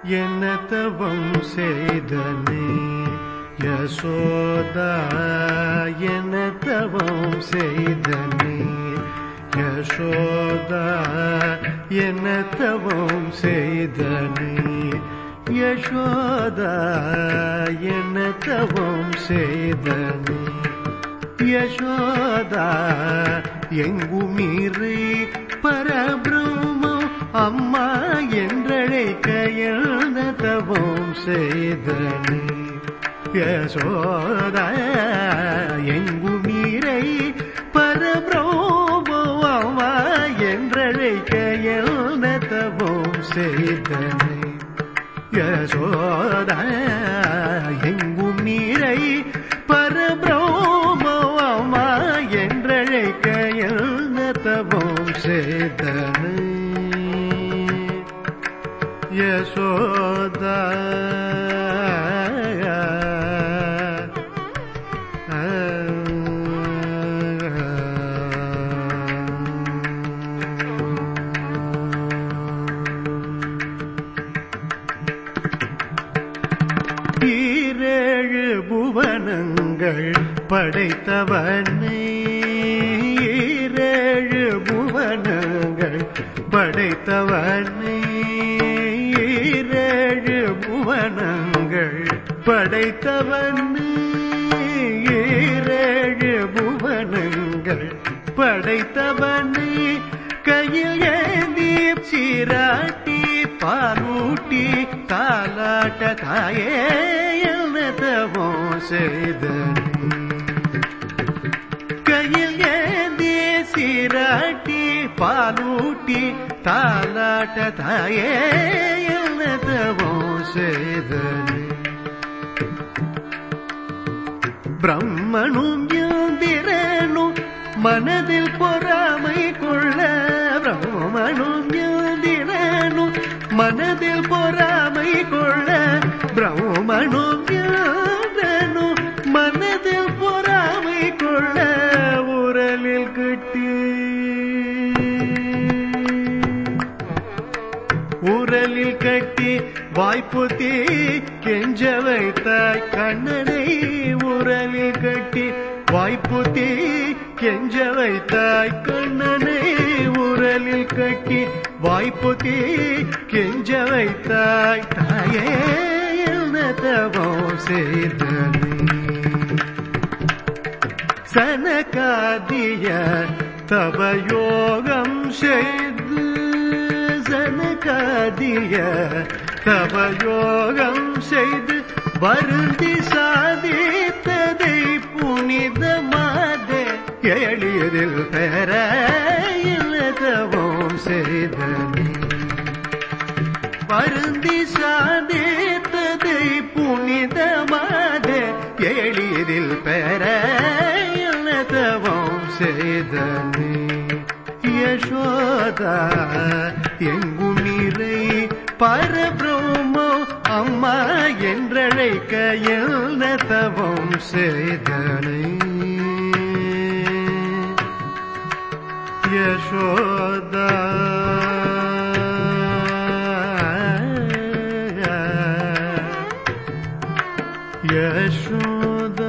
என்ன தவம் செய்தனே யசோதா என்ன தவம் செய்தனே யசோதா என்ன தவம் செய்தனே யசோதா என்ன தவம் செய்தனே யசோதா எங்குமீறி பரபிரம்மம் அம்மா என்றழைக்க எழுந்த தவம் செய்தனே யசோதா எங்குமீரை பரபிரம்மம் அம்மா என்றழைக்க எழுந்த தவம் செய்தனே யசோதா எங்கும் நீரை பரபிரமமா என்றழைக்க எழுந்த தவம் செய்தனே யசோதா ஈரேழு புவனங்கள் படைத்தவனே ஈரேழு புவனங்கள் படைத்தவனே ஈரேழு புவனங்கள் படைத்தவனே ஈரேழு புவனங்கள் படைத்தவனே கையில் ஏந்தி சீராட்டி பாலூட்டி தாலாட்ட தாயே எழுதவோ செய்தனே கையில் ஏந்தி சீராட்டி பாலூட்டி தாலாட்ட தாயே எழுதவோ செய்தனே பிரம்மனும் இந்திரனும் மனதில் பொறாமை கொள்ள பிரம்மனும் இந்திரனும் மனதில் பொறாமை கொள்ள பிரம்மனும் இந்திரனும் மனதில் பொறாமை கொள்ள உரலில் கட்டி உரலில் கட்டி வாய்ப்புத்தி கெஞ்ச வைத்தாய் கண்ணனை உரலில் கட்டி வாய்ப்புத்தி கெஞ்ச வைத்தாய் கண்ணனை உரலில் கட்டி வாய்ப்புத்தி கெஞ்ச வைத்தாய் தாயே என்ன தவம் செய்தனே சனகாதிய தவயோகம் செய்து சனகாதிய தவயோகம் செய்து வருந்தி சாதித்ததை புனிதமாதே எளிதில் பெற இலதவம் செய்தனே வருந்தி சாதித்ததை புனிதமாக எளிதில் பெற இலதவம் செய்தனே யசோதா எங்கும் நீரை பரபிரமோ அம்மா என்றழைக்க எழுத தவம் செய்தனை யசோதா யசோதா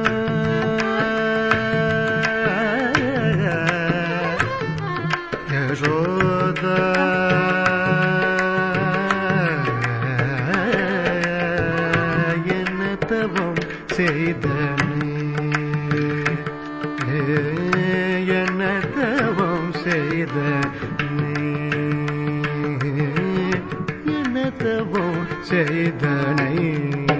யசோதா என்ன தவம் செய்தனே என்ன தவம் செய்தனே என்ன தவம் செய்தனை